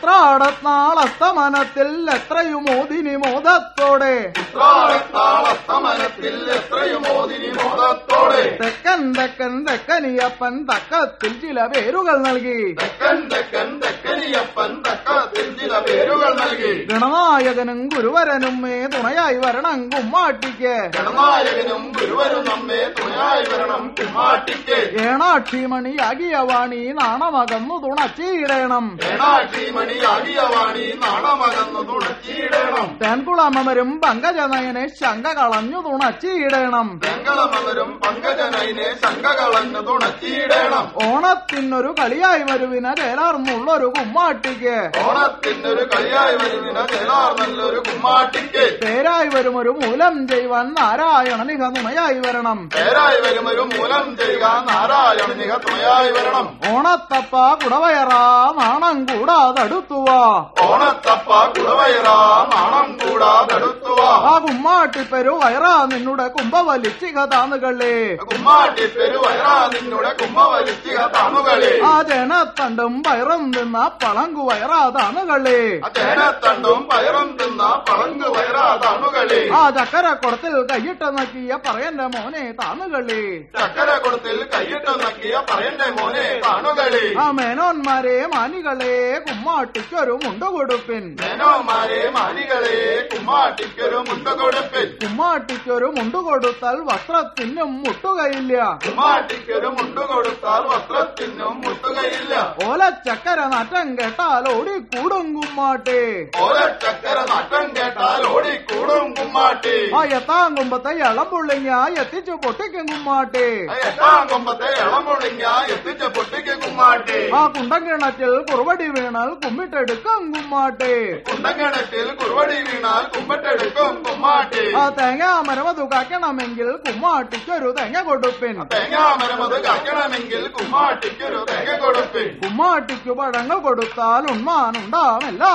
ഉത്രാടത്നാളസ്തമനത്തിൽ എത്രയും മോദിനി മോദത്തോടെ അസ്തമനത്തിൽ എത്രയും മോദിനി മോദത്തോടെ തെക്കൻ തെക്കൻ തെക്കനിയപ്പൻ തക്കത്തിൽ ചില പേരുകൾ നൽകി തെക്കൻ തെക്കൻ തെക്കനിയപ്പൻ തക്കത്തിൽ ചില പേരുകൾ നൽകി ഗണനായകനും ഗുരുവരനും മേ തുണയായി വരണം കുമ്മാട്ടിക്ക് ഗണനായകനും ഗുരുവനും നമ്മെ തുണയായി വരണം കുമ്മാട്ടിക്ക് ഏണാക്ഷി മണിയാകിയ വാണി നാണമകന്നു തുണച്ചിടണം ഏണാക്ഷി മണിയാകിയ വാണി നാണമകന്നു തുണച്ചിടണം തേൻകുളമരും പങ്കജനയനെ ശങ്ക കളഞ്ഞു തുണച്ചിടണം വെങ്കലമവരും പങ്കജനയിനെ ശങ്ക കളഞ്ഞു തുണച്ചിടണം ഓണത്തിനൊരു കളിയായി വരുവിന ചേലാർന്നുള്ളൊരു കുമ്മാട്ടിക്ക് ഓണത്തിനൊരു കളിയായി വരുന്ന ചേലാർ നല്ലൊരു കുമ്മാട്ടിക്ക് പേരായി വരുമൊരു മൂലം ചെയ്യുവാൻ നാരായണനിക തുണയായി വരണം പേരായി വരുമൊരു മൂലം ചെയ്യുക നാരായണനിക തുണയായി വരണം ഓണത്തപ്പ കുടവയറാ നാണം കൂടാതടുത്തുവാ ഓണത്തപ്പ കുളവയറാ നാണം കൂടാതെടുത്തുവാ ആ കുമ്മാട്ടിപ്പെരു വയറാ നിന്നുടെ കുംഭ വലിച്ചിക താന്നുകളേ കുമ്മാട്ടി പെരുവയറാ നിന്നുടെ കുമ്മ വലിച്ചിക താണുകളെ ആ ജനത്തണ്ടും വയറും നിന്ന പളങ്കു വയറാ താന്നുകളേ തേനത്തണ്ടും പയറും തിന്ന പളങ്ക് വയറാ താണുകളെ ആ ചക്കര കുടത്തിൽ കൈയിട്ട് നക്കിയ പറയന്റെ മോനെ താന്നുകളേ ചക്കര കൊടുത്തിൽ കൈയിട്ട് നക്കിയ പറയന്റെ മോനെ താണുകളെ ആ മേനോന്മാരെ മാനികളെ കുമ്മാട്ടിക്കൊരു മുണ്ടു കൊടുപ്പിൻ മേനോമാരെ മാനികളെ കുമ്മാട്ടിക്കൊരു മുണ്ട കൊടുപ്പിൽ കുമ്മാട്ടിക്കൊരു മുണ്ടു കൊടുത്താൽ വസ്ത്രത്തിനും മുട്ടുകയില്ല കുമ്മാട്ടിക്കൊരു മുണ്ടു കൊടുത്താൽ വസ്ത്രത്തിനും മുട്ടുകയില്ല ഓലച്ചക്കര നാറ്റം കേട്ടാൽ ഓടിക്കൂടും കുമ്മാട്ടി ഓല ചക്കര നാട്ടം കേട്ടാൽ ഓടിക്കൂടും കുമ്മാട്ടി ആ എത്താം കുമ്പത്തെ ഇളം പുള്ളിങ്ങ എത്തിച്ചു പൊട്ടിക്കും കുമ്മാട്ടി എട്ടാം കൊമ്പത്തെ ഇളം പൊളിഞ്ഞ എത്തിച്ച പൊട്ടിക്ക് കുമ്മാട്ടി ആ കുണ്ടം കിണറ്റിൽ കുറുവടി വീണാൽ കുമ്മിട്ടെടുക്കും കുമ്മാട്ടി കുണ്ടക്കിണറ്റിൽ കുറുവടി വീണാൽ കുമ്പട്ടെടുക്കും കുമ്മാട്ടി ആ തേങ്ങ മരമതു കാക്കണമെങ്കിൽ കുമ്മാട്ടിക്കൊരു തേങ്ങ കൊടുപ്പിൻ തേങ്ങാമരമത് കാക്കണമെങ്കിൽ കുമ്മാട്ടിക്കൊരു തേങ്ങ കൊടുപ്പിൻ കുമ്മാട്ടിക്കു പഴങ്ങൾ കൊടുത്താൽ ഉണ്മാനുണ്ടാമെല്ലാം